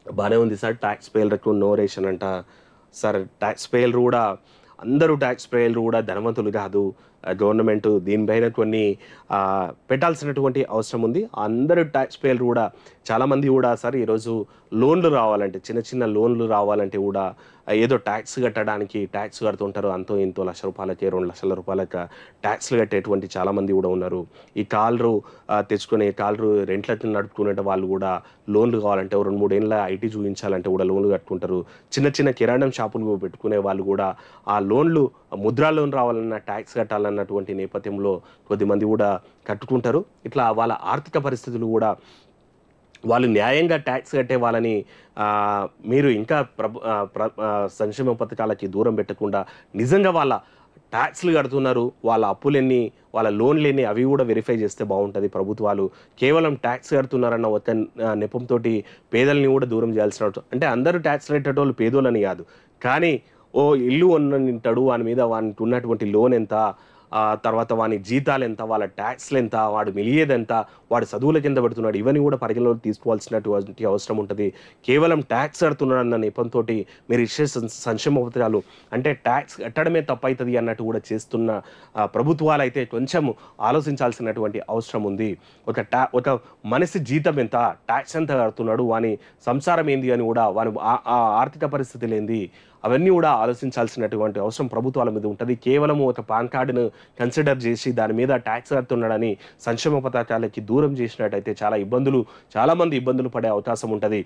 బాగానే ఉంది sir tax పేయర్లకు నో రేషన్ అంట సార్ ట్యాక్స్ పేయర్లు కూడా అందరూ ట్యాక్స్ పేయర్లు కూడా ధనవంతులు కాదు గవర్నమెంట్ దీనిపైన కొన్ని ఆ, పెట్టాల్సినటువంటి అవసరం ఉంది అందరూ ట్యాక్స్ పేయర్లు కూడా చాలామంది కూడా సార్ ఈరోజు లోన్లు రావాలంటే చిన్న చిన్న లోన్లు రావాలంటే కూడా ఆ, ఏదో ట్యాక్స్ కట్టడానికి ట్యాక్స్ కడుతుంటారు అంతో ఇంతో లక్ష రూపాయలకి రెండు లక్షల రూపాయలకి ట్యాక్స్లు కట్టేటువంటి చాలామంది కూడా ఉన్నారు ఈ కాలరు ఆ, తెచ్చుకునే కాలరు రెంట్లకి నడుపుకునే వాళ్ళు కూడా లోన్లు కావాలంటే ఓ రెండు మూడేళ్ళ ఐటీ చూపించాలంటే కూడా లోన్లు కట్టుకుంటారు చిన్న చిన్న కిరాణం షాపులు పెట్టుకునే వాళ్ళు కూడా ఆ లోన్లు ముద్రా లోన్ రావాలన్న ట్యాక్స్ కట్టాలన్నటువంటి నేపథ్యంలో కొద్దిమంది కూడా కట్టుకుంటారు ఇట్లా వాళ్ళ ఆర్థిక పరిస్థితులు కూడా వాళ్ళు న్యాయంగా ట్యాక్స్ కట్టే వాళ్ళని ఆ, మీరు ఇంకా ప్రభు ఆ, ప్ర- ఆ, సంక్షేమ పథకాలకి దూరం పెట్టకుండా నిజంగా వాళ్ళ ట్యాక్స్లు కడుతున్నారు వాళ్ళ అప్పులెన్ని వాళ్ళ లోన్లు అవి కూడా వెరిఫై చేస్తే బాగుంటుంది ప్రభుత్వాలు కేవలం ట్యాక్స్ కడుతున్నారన్న ఒక ఆ, నెపంతో పేదల్ని కూడా దూరం చేయాల్సిన అవసరం- అంటే అందరూ ట్యాక్స్ కట్టేటోళ్ళు పేదోళ్ళని కాదు కానీ ఓ ఇల్లు ఉన్నంటాడు వాని మీద వానికి ఉన్నటువంటి లోన్ ఎంత ఆ తర్వాత వాని జీతాలు ఎంత వాళ్ళ ట్యాక్స్లు ఎంత వాడు మిలియేది ఎంత వాడు చదువుల కింద పెడుతున్నాడు ఇవన్నీ కూడా పరిగణలోకి తీసుకోవాల్సినటువంటి అవసరం ఉంటుంది కేవలం ట్యాక్స్ కడుతున్నాడు అన్న నెపంతో మీరు ఇచ్చే సం- సంక్షేమ పథకాలు అంటే ట్యాక్స్ కట్టడమే తప్పవుతుంది అన్నట్టు కూడా చేస్తున్న ఆ, ప్రభుత్వాలు అయితే కొంచెం ఆలోచించాల్సినటువంటి అవసరం ఉంది ఒక ట్యా ఒక మనిషి జీతం ఎంత ట్యాక్స్ ఎంత కడుతున్నాడు వాని సంసారం ఏంది అని కూడా వాని ఆ- ఆ ఆర్థిక పరిస్థితులు ఏంది అవన్నీ కూడా ఆలోచించాల్సినటువంటి అవసరం ప్రభుత్వాల మీద ఉంటుంది కేవలం ఒక పాన్ కార్డును కన్సిడర్ చేసి దాని మీద ట్యాక్స్ కడుతున్నాడని సంక్షేమ పథకాలకి దూరం చేసినట్టయితే చాలా ఇబ్బందులు చాలామంది ఇబ్బందులు పడే అవకాశం ఉంటుంది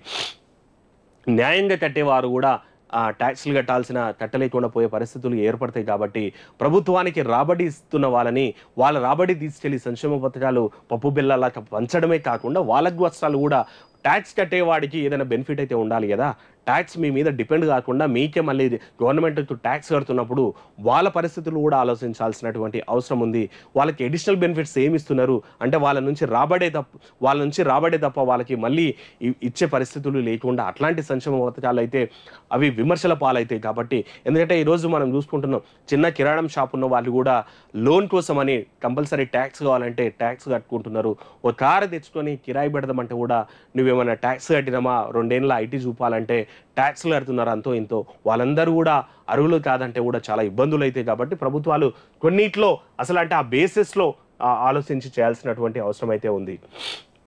న్యాయంగా కట్టేవారు కూడా ఆ, ట్యాక్స్లు కట్టాల్సిన కట్టలేకుండా పోయే పరిస్థితులు ఏర్పడతాయి కాబట్టి ప్రభుత్వానికి రాబడి ఇస్తున్న వాళ్ళని వాళ్ళ రాబడి తీసుకెళ్లి సంక్షేమ పథకాలు పప్పు బిల్లలా పంచడమే కాకుండా వాళ్ళకి వస్త్రాలు కూడా ట్యాక్స్ కట్టేవాడికి ఏదైనా బెనిఫిట్ అయితే ఉండాలి కదా ట్యాక్స్ మీ మీద డిపెండ్ కాకుండా మీకే మళ్ళీ గవర్నమెంట్ ట్యాక్స్ కడుతున్నప్పుడు వాళ్ళ పరిస్థితులు కూడా ఆలోచించాల్సినటువంటి అవసరం ఉంది వాళ్ళకి అడిషనల్ బెనిఫిట్స్ ఏమి ఇస్తున్నారు అంటే వాళ్ళ నుంచి రాబడే తప్ప వాళ్ళ నుంచి రాబడే తప్ప వాళ్ళకి మళ్ళీ ఇ- ఇచ్చే పరిస్థితులు లేకుండా అట్లాంటి సంక్షేమ పథకాలు అయితే అవి విమర్శల పాలవుతాయి కాబట్టి ఎందుకంటే ఈరోజు మనం చూసుకుంటున్నాం చిన్న కిరాణం షాప్ ఉన్న వాళ్ళు కూడా లోన్ కోసం అని కంపల్సరీ ట్యాక్స్ కావాలంటే ట్యాక్స్ కట్టుకుంటున్నారు ఒక కారు తెచ్చుకొని కిరాయి పెడదామంటే కూడా నువ్వేమైనా ట్యాక్స్ కట్టినామా రెండేళ్ళ ఐటీ చూపాలంటే ట్యాక్స్లు కడుతున్నారు అంతో ఇంతో వాళ్ళందరూ కూడా అర్హులు కాదంటే కూడా చాలా ఇబ్బందులు అవుతాయి కాబట్టి ప్రభుత్వాలు కొన్నిట్లో అసలు అంటే ఆ బేసిస్లో ఆలోచించి చేయాల్సినటువంటి అవసరం అయితే ఉంది